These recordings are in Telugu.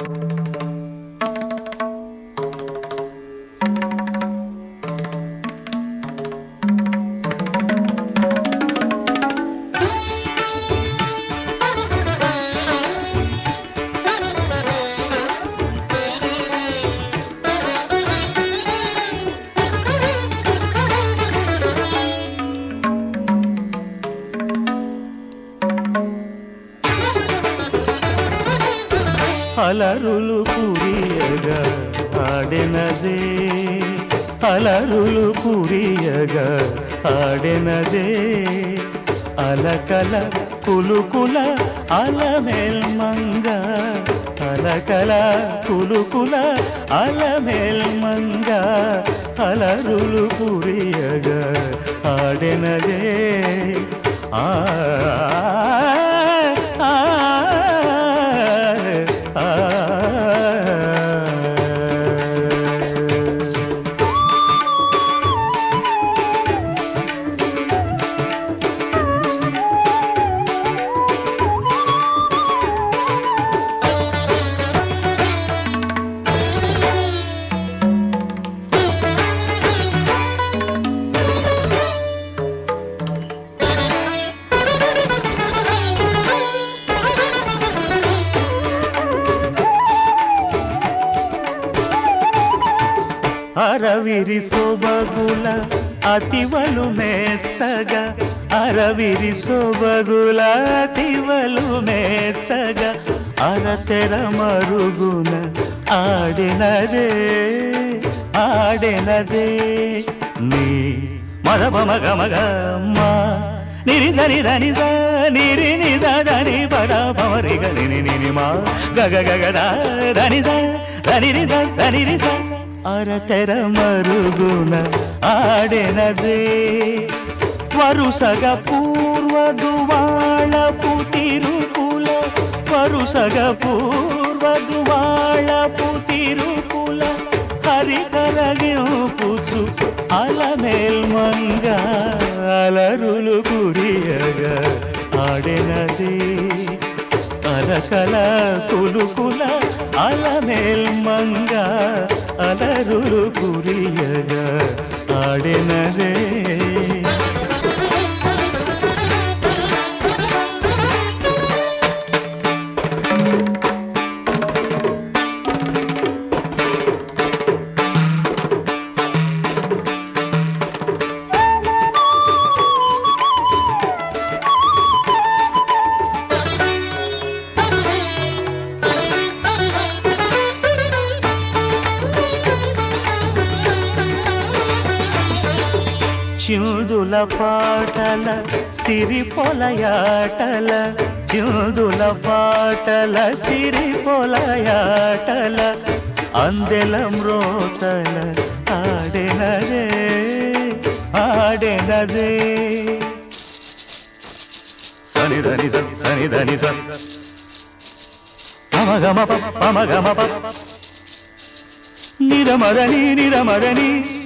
అలరులు కురియగా ఆడెనదే అలరులు కురియగా ఆడెనదే అలకల కులుకుల అలమేల్మంగ అలకల కులుకుల అలమేల్మంగ అలరులు కురియగా ఆడెనదే ఆ ఆ, ఆ, ఆ. అరవిరి సొబగుల అతివలు మెచ్చగ అరవిరి సొబగుల అతివలు మెచ్చగ అరతెర మరుగున ఆడినదే ఆడినదే నీ మగ మగ మగ మా నిరి సని దని స నిరి ని స దని పద పమరి గని ని ని ని మా గగ గగ ద దని స దని రి స దని రి స అరతెర మరుగున ఆడెనదే వరుసగ పూర్వదువాళపు తిరుకుల వరుసగ పూర్వదువాళపు తిరుకుల హరికరగింపుచు అలమేల్మంగ అలరులు కురియగా ఆడెనదే అలకల కులుకుల అలమేల్మంగ అలరులు కురియగా ఆడెనదే చిందుల పాటల సిరి పొలయాటల చిందుల పాటల సిరి పొలయాటల అందెల మ్రోతల ఆడెనదే ఆడెనదే సనిదని సనిదని పమగమ పమగమ నిరమదని నిరమదని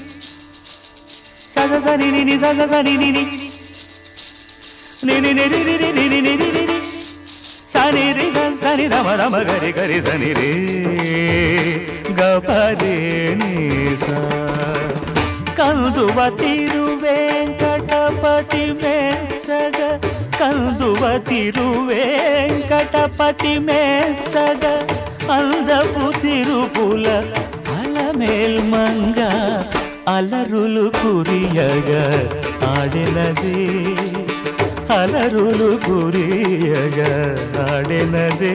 సగ సని ని ని సగ సని ని ని ని ని ని ని ని ని ని ని ని ని ని ని సని రి స సని రమ రమ గరి గరి సని రే గ పదే ని స కందువ తిరు వెంకటపతి మెచ్చగ కందువ తిరు వెంకటపతి మెచ్చగ అందపు తిరుపుల అలమేల్మంగ అలరులు కురియగా ఆడినదే అలరులు కురియగా ఆడినదే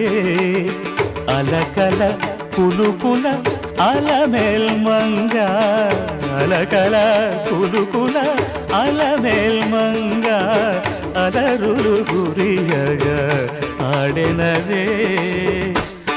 అలకల పులుపుల అలమేల్మంగ అలకల పులుపుల అలమేల్మంగ అలరులు కురియగా ఆడినదే